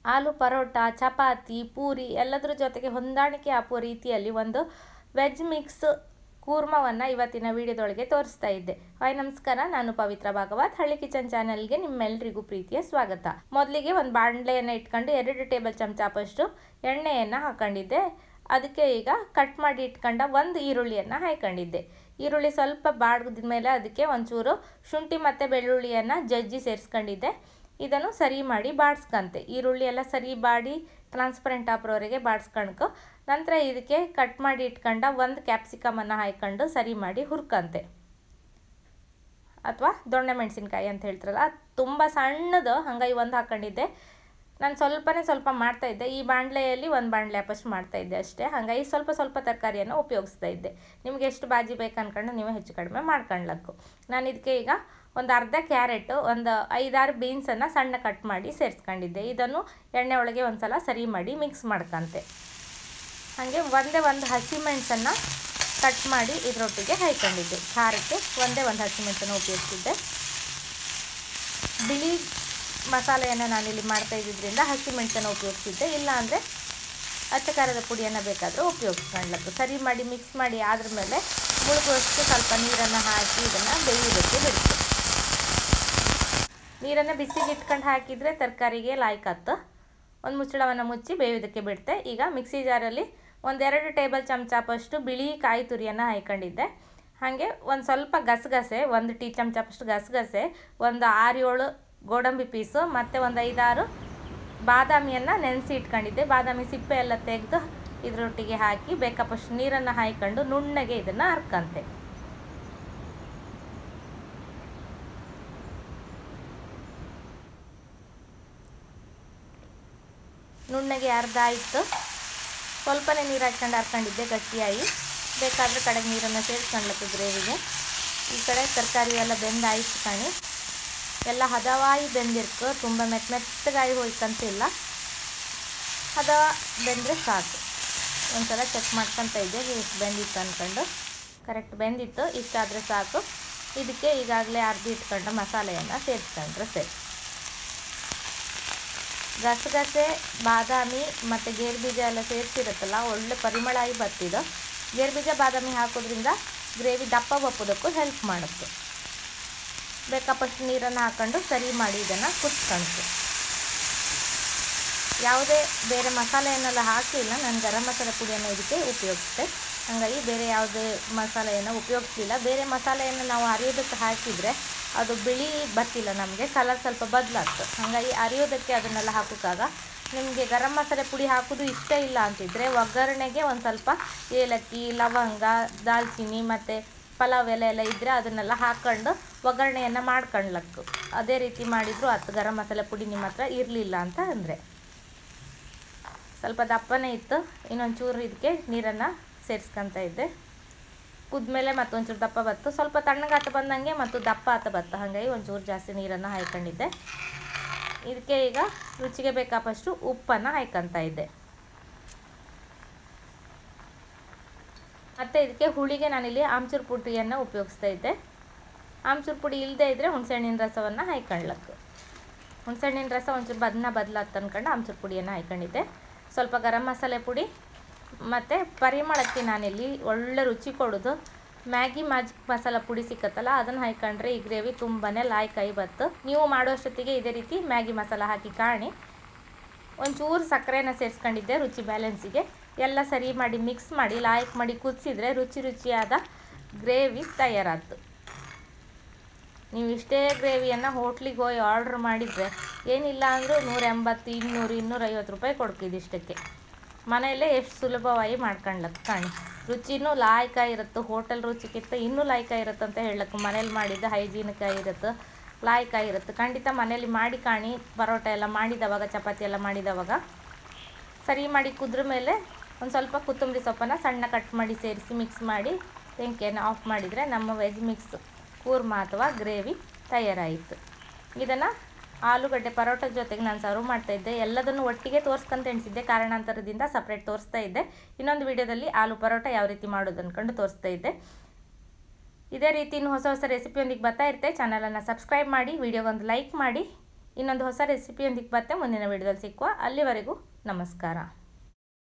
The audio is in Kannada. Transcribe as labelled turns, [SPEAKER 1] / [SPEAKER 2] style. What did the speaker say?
[SPEAKER 1] ಆಲೂ ಪರೋಟ ಚಪಾತಿ ಪೂರಿ ಎಲ್ಲದರ ಜೊತೆಗೆ ಹೊಂದಾಣಿಕೆ ಆಗುವ ರೀತಿಯಲ್ಲಿ ಒಂದು ವೆಜ್ ಮಿಕ್ಸ್ ಕೂರ್ಮವನ್ನು ಇವತ್ತಿನ ವಿಡಿಯೋದೊಳಗೆ ತೋರಿಸ್ತಾ ಇದ್ದೆ ಹಾಯ್ ನಮಸ್ಕಾರ ನಾನು ಪವಿತ್ರ ಭಾಗವತ್ ಹಳ್ಳಿ ಕಿಚನ್ ಚಾನಲ್ಗೆ ನಿಮ್ಮೆಲ್ಲರಿಗೂ ಪ್ರೀತಿಯ ಸ್ವಾಗತ ಮೊದಲಿಗೆ ಒಂದು ಬಾಣಲೆಯನ್ನು ಇಟ್ಕೊಂಡು ಎರಡು ಟೇಬಲ್ ಚಮಚಪಷ್ಟು ಎಣ್ಣೆಯನ್ನು ಹಾಕೊಂಡಿದ್ದೆ ಅದಕ್ಕೆ ಈಗ ಕಟ್ ಮಾಡಿ ಇಟ್ಕೊಂಡ ಒಂದು ಈರುಳ್ಳಿಯನ್ನು ಹಾಕೊಂಡಿದ್ದೆ ಈರುಳ್ಳಿ ಸ್ವಲ್ಪ ಬಾಡಿದ ಮೇಲೆ ಅದಕ್ಕೆ ಒಂಚೂರು ಶುಂಠಿ ಮತ್ತು ಬೆಳ್ಳುಳ್ಳಿಯನ್ನು ಜಜ್ಜಿ ಸೇರಿಸ್ಕೊಂಡಿದ್ದೆ ಇದನ್ನು ಸರಿ ಮಾಡಿ ಬಾಡಿಸ್ಕಂತೆ ಈರುಳ್ಳಿ ಎಲ್ಲ ಸರಿ ಬಾಡಿ ಟ್ರಾನ್ಸ್ಪರೆಂಟ್ ಆಪ್ರವರೆಗೆ ಬಾಡಿಸ್ಕೊಳ್ಕೊ ನಂತರ ಇದಕ್ಕೆ ಕಟ್ ಮಾಡಿ ಇಟ್ಕೊಂಡ ಒಂದು ಕ್ಯಾಪ್ಸಿಕಮನ್ನು ಹಾಕ್ಕೊಂಡು ಸರಿ ಮಾಡಿ ಹುರ್ಕಂತೆ ಅಥವಾ ದೊಣ್ಣೆ ಮೆಣಸಿನ್ಕಾಯಿ ಅಂತ ಹೇಳ್ತಾರಲ್ಲ ಅದು ತುಂಬ ಸಣ್ಣದು ಹಂಗಾಗಿ ಒಂದು ಹಾಕ್ಕೊಂಡಿದ್ದೆ ನಾನು ಸ್ವಲ್ಪನೇ ಸ್ವಲ್ಪ ಮಾಡ್ತಾಯಿದ್ದೆ ಈ ಬಾಣಲೆಯಲ್ಲಿ ಒಂದು ಬಾಣಲೆ ಅಪ್ಪಷ್ಟು ಮಾಡ್ತಾಯಿದ್ದೆ ಅಷ್ಟೇ ಹಾಗಾಗಿ ಸ್ವಲ್ಪ ಸ್ವಲ್ಪ ತರಕಾರಿಯನ್ನು ಉಪಯೋಗಿಸ್ತಾ ಇದ್ದೆ ನಿಮಗೆ ಎಷ್ಟು ಬಾಜಿ ಬೇಕು ಅನ್ಕೊಂಡು ನೀವು ಹೆಚ್ಚು ಕಡಿಮೆ ಮಾಡ್ಕೊಳ್ಳಕ್ಕು ನಾನು ಇದಕ್ಕೆ ಈಗ ಒಂದು ಅರ್ಧ ಕ್ಯಾರೆಟು ಒಂದು ಐದಾರು ಬೀನ್ಸನ್ನು ಸಣ್ಣ ಕಟ್ ಮಾಡಿ ಸೇರಿಸ್ಕೊಂಡಿದ್ದೆ ಇದನ್ನು ಎಣ್ಣೆ ಒಳಗೆ ಒಂದು ಸಲ ಸರಿ ಮಾಡಿ ಮಿಕ್ಸ್ ಮಾಡ್ಕೊಂತೆ ಹಾಗೆ ಒಂದೇ ಒಂದು ಹಸಿಮೆಣಸನ್ನು ಕಟ್ ಮಾಡಿ ಇದರೊಟ್ಟಿಗೆ ಹಾಕೊಂಡಿದ್ದೆ ಖಾರಕ್ಕೆ ಒಂದೇ ಒಂದು ಹಸಿಮೆಣಸನ್ನು ಉಪಯೋಗಿಸಿದ್ದೆ ಬಿಳಿ ಮಸಾಲೆಯನ್ನು ನಾನಿಲ್ಲಿ ಮಾಡ್ತಾ ಇದ್ದಿದ್ದರಿಂದ ಹಸಿಮೆಣಸನ್ನು ಉಪಯೋಗಿಸಿದ್ದೆ ಇಲ್ಲ ಅಂದರೆ ಅಚ್ಚ ಖಾರದ ಪುಡಿಯನ್ನು ಬೇಕಾದರೂ ಉಪಯೋಗಿಸ್ಕೊಳ್ಳಬೇಕು ಸರಿ ಮಾಡಿ ಮಿಕ್ಸ್ ಮಾಡಿ ಆದ್ರ ಮೇಲೆ ಮುಳುಗುವಷ್ಟು ಸ್ವಲ್ಪ ನೀರನ್ನು ಹಾಕಿ ಇದನ್ನು ಬೇಯೋದಕ್ಕೆ ಬಿಡ್ತು ನೀರನ್ನು ಬಿಸಿಗೆ ಇಟ್ಕೊಂಡು ಹಾಕಿದರೆ ತರಕಾರಿಗೆ ಲಾಯ್ಕಾತು ಒಂದು ಮುಚ್ಚಳವನ್ನು ಮುಚ್ಚಿ ಬೇಯೋದಕ್ಕೆ ಬಿಡ್ತೆ ಈಗ ಮಿಕ್ಸಿ ಜಾರಲ್ಲಿ ಒಂದೆರಡು ಟೇಬಲ್ ಚಮಚಪಷ್ಟು ಬಿಳಿ ಕಾಯಿ ತುರಿಯನ್ನು ಹಾಕೊಂಡಿದ್ದೆ ಹಾಗೆ ಒಂದು ಸ್ವಲ್ಪ ಗಸಗಸೆ ಒಂದು ಟೀ ಚಮಚಪಷ್ಟು ಗಸಗಸೆ ಒಂದು ಆರು ಏಳು ಗೋಡಂಬಿ ಪೀಸು ಮತ್ತು ಒಂದು ಐದಾರು ಬಾದಾಮಿಯನ್ನು ನೆನೆಸಿ ಇಟ್ಕೊಂಡಿದ್ದೆ ಬಾದಾಮಿ ಸಿಪ್ಪೆ ಎಲ್ಲ ತೆಗೆದು ಇದರೊಟ್ಟಿಗೆ ಹಾಕಿ ಬೇಕಪ್ಪಷ್ಟು ನೀರನ್ನು ಹಾಯ್ಕೊಂಡು ನುಣ್ಣಗೆ ಇದನ್ನು ಹರ್ಕಂತೆ ನುಣ್ಣಗೆ ಅರ್ಧ ಆಯಿತು ಸ್ವಲ್ಪನೇ ನೀರು ಹಾಕ್ಕೊಂಡು ಹರ್ಕೊಂಡಿದ್ದೆ ಗಟ್ಟಿಯಾಗಿ ಬೇಕಾದರೆ ಕಡೆಗೆ ನೀರನ್ನು ಸೇರಿಸ್ಕೊಂಡ್ಲಕ್ಕೆ ಗ್ರೇವಿಗೆ ಈ ಕಡೆ ತರಕಾರಿ ಎಲ್ಲ ಬೆಂದಾಯಿತು ಕಾಣಿ ಎಲ್ಲ ಹದವಾಗಿ ಬೆಂದಿರ್ಕು ತುಂಬ ಮೆತ್ತ ಮೆತ್ತಗಾಗಿ ಹೋಯ್ಕಂತಿಲ್ಲ ಹದವ ಬೆಂದರೆ ಸಾಕು ಒಂದ್ಸಲ ಚೆಕ್ ಮಾಡ್ಕೊತ ಇದ್ದೆ ಎಷ್ಟು ಬೆಂದಿತ್ತು ಅಂದ್ಕೊಂಡು ಕರೆಕ್ಟ್ ಬೆಂದಿತ್ತು ಇಷ್ಟಾದರೆ ಸಾಕು ಇದಕ್ಕೆ ಈಗಾಗಲೇ ಅರ್ಧಿ ಇಟ್ಕೊಂಡು ಮಸಾಲೆಯನ್ನು ಸೇರಿಸ್ಕೊಂಡ್ರೆ ಸರಿ ಗಸಗಸೆ ಬಾದಾಮಿ ಮತ್ತು ಗೇರು ಬೀಜ ಎಲ್ಲ ಸೇರಿಸಿರುತ್ತಲ್ಲ ಒಳ್ಳೆ ಪರಿಮಳ ಆಗಿ ಬರ್ತಿದ್ದು ಗೇರು ಬೀಜ ಬಾದಾಮಿ ಹಾಕೋದ್ರಿಂದ ಗ್ರೇವಿ ದಪ್ಪ ಬಪ್ಪೋದಕ್ಕೂ ಹೆಲ್ಪ್ ಮಾಡುತ್ತೆ ಬೇಕಪ್ಪಷ್ಟು ನೀರನ್ನು ಹಾಕ್ಕೊಂಡು ಸರಿ ಮಾಡಿ ಇದನ್ನು ಕುದಿಸ್ಕೊಂಡು ಯಾವುದೇ ಬೇರೆ ಮಸಾಲೆಯನ್ನೆಲ್ಲ ಹಾಕಿಲ್ಲ ನಾನು ಗರಂ ಮಸಾಲೆ ಪುಡಿಯನ್ನು ಇದಕ್ಕೆ ಉಪಯೋಗಿಸ್ತೆ ಹಾಗಾಗಿ ಬೇರೆ ಯಾವುದೇ ಮಸಾಲೆಯನ್ನು ಉಪಯೋಗಿಸಲಿಲ್ಲ ಬೇರೆ ಮಸಾಲೆಯನ್ನು ನಾವು ಅರಿಯೋದಕ್ಕೆ ಹಾಕಿದರೆ ಅದು ಬಿಳಿ ಬತ್ತಿಲ್ಲ ನಮಗೆ ಕಲರ್ ಸ್ವಲ್ಪ ಬದಲಾಗ್ತದೆ ಹಾಗಾಗಿ ಅರಿಯೋದಕ್ಕೆ ಅದನ್ನೆಲ್ಲ ಹಾಕೋಕ್ಕಾಗ ನಿಮಗೆ ಗರಂ ಮಸಾಲೆ ಪುಡಿ ಹಾಕೋದು ಇಷ್ಟ ಇಲ್ಲ ಅಂತಿದ್ದರೆ ಒಗ್ಗರಣೆಗೆ ಒಂದು ಸ್ವಲ್ಪ ಏಲಕ್ಕಿ ಲವಂಗ ದಾಲ್ಚಿನ್ನಿ ಮತ್ತು ಪಲಾವ್ ಎಲೆ ಎಲ್ಲ ಇದ್ದರೆ ಅದನ್ನೆಲ್ಲ ಹಾಕ್ಕೊಂಡು ಒಗ್ಗರಣೆಯನ್ನು ಮಾಡ್ಕೊಳ್ಳಕ್ಕು ಅದೇ ರೀತಿ ಮಾಡಿದರೂ ಹತ್ತು ಗರಂ ಮಸಾಲೆ ಪುಡಿ ನಿಮ್ಮ ಹತ್ರ ಇರಲಿಲ್ಲ ಅಂತ ಅಂದರೆ ಸ್ವಲ್ಪ ದಪ್ಪನೇ ಇತ್ತು ಇನ್ನೊಂದು ಚೂರು ಇದಕ್ಕೆ ನೀರನ್ನು ಸೇರಿಸ್ಕೊತ ಇದ್ದೆ ಕುದ್ಮೇಲೆ ಮತ್ತೊಂಚೂರು ದಪ್ಪ ಬತ್ತು ಸ್ವಲ್ಪ ತಣ್ಣಗಾತ ಬಂದಂಗೆ ಮತ್ತು ದಪ್ಪ ಆತ ಬತ್ತು ಹಾಗಾಗಿ ಒಂಚೂರು ಜಾಸ್ತಿ ನೀರನ್ನು ಹಾಯ್ಕೊಂಡಿದ್ದೆ ಇದಕ್ಕೆ ಈಗ ರುಚಿಗೆ ಬೇಕಾಪಷ್ಟು ಉಪ್ಪನ್ನು ಹಾಯ್ಕೊತ ಇದ್ದೆ ಮತ್ತು ಇದಕ್ಕೆ ಹುಳಿಗೆ ನಾನಿಲ್ಲಿ ಆಮ್ಚೂರು ಪುಡಿಯನ್ನು ಉಪಯೋಗಿಸ್ತಾ ಇದ್ದೆ ಆಮ್ಚೂರು ಪುಡಿ ಇಲ್ಲದೇ ಇದ್ದರೆ ಹುಣಸೆಹಣ್ಣಿನ ರಸವನ್ನು ಹಾಯ್ಕೊಳ್ಳಕ್ಕೆ ಹುಣಸೆಹಣ್ಣಿನ ರಸ ಒಂಚೂರು ಬದನ ಬದಲಾತ್ ಅಂದ್ಕೊಂಡು ಆಮ್ಚೂರು ಪುಡಿಯನ್ನು ಹಾಯ್ಕೊಂಡಿದ್ದೆ ಸ್ವಲ್ಪ ಗರಂ ಮಸಾಲೆ ಪುಡಿ ಮತ್ತು ಪರಿಮಳಕ್ಕೆ ನಾನಿಲ್ಲಿ ಒಳ್ಳೆ ರುಚಿ ಕೊಡೋದು ಮ್ಯಾಗಿ ಮ್ಯಾಜಿಕ್ ಮಸಾಲ ಪುಡಿ ಸಿಕ್ಕತ್ತಲ್ಲ ಅದನ್ನು ಹಾಕೊಂಡ್ರೆ ಈ ಗ್ರೇವಿ ತುಂಬಾ ಲಾಯ್ಕಾಯಿ ಬತ್ತು ನೀವು ಮಾಡೋಷ್ಟೊತ್ತಿಗೆ ಇದೇ ರೀತಿ ಮ್ಯಾಗಿ ಮಸಾಲ ಹಾಕಿ ಕಾಣಿ ಒಂಚೂರು ಸಕ್ಕರೆನ ಸೇರಿಸ್ಕೊಂಡಿದ್ದೆ ರುಚಿ ಬ್ಯಾಲೆನ್ಸಿಗೆ ಎಲ್ಲ ಸರಿ ಮಾಡಿ ಮಿಕ್ಸ್ ಮಾಡಿ ಲಾಯ್ಕ್ ಮಾಡಿ ಕುದಿಸಿದ್ರೆ ರುಚಿ ರುಚಿಯಾದ ಗ್ರೇವಿ ತಯಾರಾಯ್ತು ನೀವು ಇಷ್ಟೇ ಗ್ರೇವಿಯನ್ನು ಹೋಟ್ಲಿಗೆ ಹೋಗಿ ಆರ್ಡ್ರ್ ಮಾಡಿದರೆ ಏನಿಲ್ಲ ಅಂದರೂ ನೂರ ಎಂಬತ್ತು ಇನ್ನೂರು ಇನ್ನೂರೈವತ್ತು ರೂಪಾಯಿ ಕೊಡ್ಕಿದ್ದು ಇಷ್ಟಕ್ಕೆ ಮನೆಯಲ್ಲೇ ಎಷ್ಟು ಸುಲಭವಾಗಿ ಮಾಡ್ಕೊಂಡ್ಲಕ್ಕೆ ಕಾಣಿ ರುಚಿನೂ ಲಾಯ್ಕ ಇರುತ್ತೆ ಹೋಟೆಲ್ ರುಚಿಗಿಂತ ಇನ್ನೂ ಲಾಯ್ಕ ಇರುತ್ತೆ ಅಂತ ಹೇಳಕ್ಕೆ ಮನೇಲಿ ಮಾಡಿದ್ದು ಹೈಜೀನಿಕ ಇರುತ್ತೆ ಲಾಯ್ಕ ಇರುತ್ತೆ ಖಂಡಿತ ಮನೇಲಿ ಮಾಡಿ ಕಾಣಿ ಪರೋಟ ಎಲ್ಲ ಮಾಡಿದವಾಗ ಚಪಾತಿ ಎಲ್ಲ ಮಾಡಿದವಾಗ ಸರಿ ಮಾಡಿ ಕುದ್ರ ಮೇಲೆ ಒಂದು ಸ್ವಲ್ಪ ಕೊತ್ತಂಬರಿ ಸೊಪ್ಪನ್ನು ಸಣ್ಣ ಕಟ್ ಮಾಡಿ ಸೇರಿಸಿ ಮಿಕ್ಸ್ ಮಾಡಿ ಬೆಂಕಿಯನ್ನು ಆಫ್ ಮಾಡಿದರೆ ನಮ್ಮ ವೆಜ್ ಮಿಕ್ಸ್ ಕೂರ್ಮ ಅಥವಾ ಗ್ರೇವಿ ತಯಾರಾಯಿತು ಇದನ್ನು ಆಲೂಗಡ್ಡೆ ಪರೋಟದ ಜೊತೆಗೆ ನಾನು ಸರ್ವ್ ಮಾಡ್ತಾಯಿದ್ದೆ ಎಲ್ಲದನ್ನು ಒಟ್ಟಿಗೆ ತೋರಿಸ್ಕೊಂತ ಎಣಿಸಿದ್ದೆ ಕಾರಣಾಂತರದಿಂದ ಸಪ್ರೇಟ್ ತೋರಿಸ್ತಾ ಇದ್ದೆ ಇನ್ನೊಂದು ವಿಡಿಯೋದಲ್ಲಿ ಆಲೂ ಪರೋಟ ಯಾವ ರೀತಿ ಮಾಡೋದು ಅಂದ್ಕೊಂಡು ತೋರಿಸ್ತಾ ಇದ್ದೆ ಇದೇ ರೀತಿ ಇನ್ನು ಹೊಸ ಹೊಸ ರೆಸಿಪಿಯೊಂದಿಗೆ ಬರ್ತಾ ಇರ್ತೆ ಚಾನಲನ್ನು ಸಬ್ಸ್ಕ್ರೈಬ್ ಮಾಡಿ ವಿಡಿಯೋಗೊಂದು ಲೈಕ್ ಮಾಡಿ ಇನ್ನೊಂದು ಹೊಸ ರೆಸಿಪಿಯೊಂದಿಗೆ ಮತ್ತೆ ಮುಂದಿನ ವಿಡಿಯೋದಲ್ಲಿ ಸಿಕ್ಕುವ ಅಲ್ಲಿವರೆಗೂ ನಮಸ್ಕಾರ